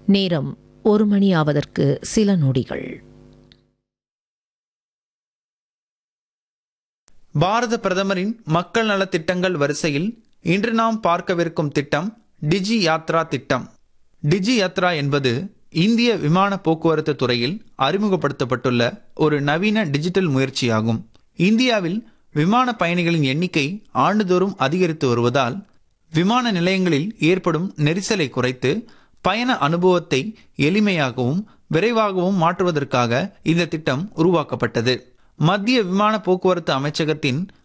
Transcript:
நேரம் ஒரு மணி ஆவதற்கு சில நொடிகள் பாரத பிரதமரின் மக்கள் நலத் திட்டங்கள் வரிசையில் இன்று நாம் பார்க்கவிருக்கும் திட்டம் டிஜி யாத்ரா திட்டம் டிஜி யாத்ரா என்பது இந்திய விமான போக்குவரத்து துறையில் அறிமுகப்படுத்தப்பட்டுள்ள ஒரு நவீன டிஜிட்டல் முயற்சியாகும் இந்தியாவில் விமான பயணிகளின் எண்ணிக்கை ஆண்டுதோறும் அதிகரித்து வருவதால் விமான நிலையங்களில் ஏற்படும் நெரிசலை குறைத்து பயண அனுபவத்தை எளிமையாகவும் விரைவாகவும் மாற்றுவதற்காக இந்த திட்டம் உருவாக்கப்பட்டது மத்திய விமான போக்குவரத்து அமைச்சகத்தின்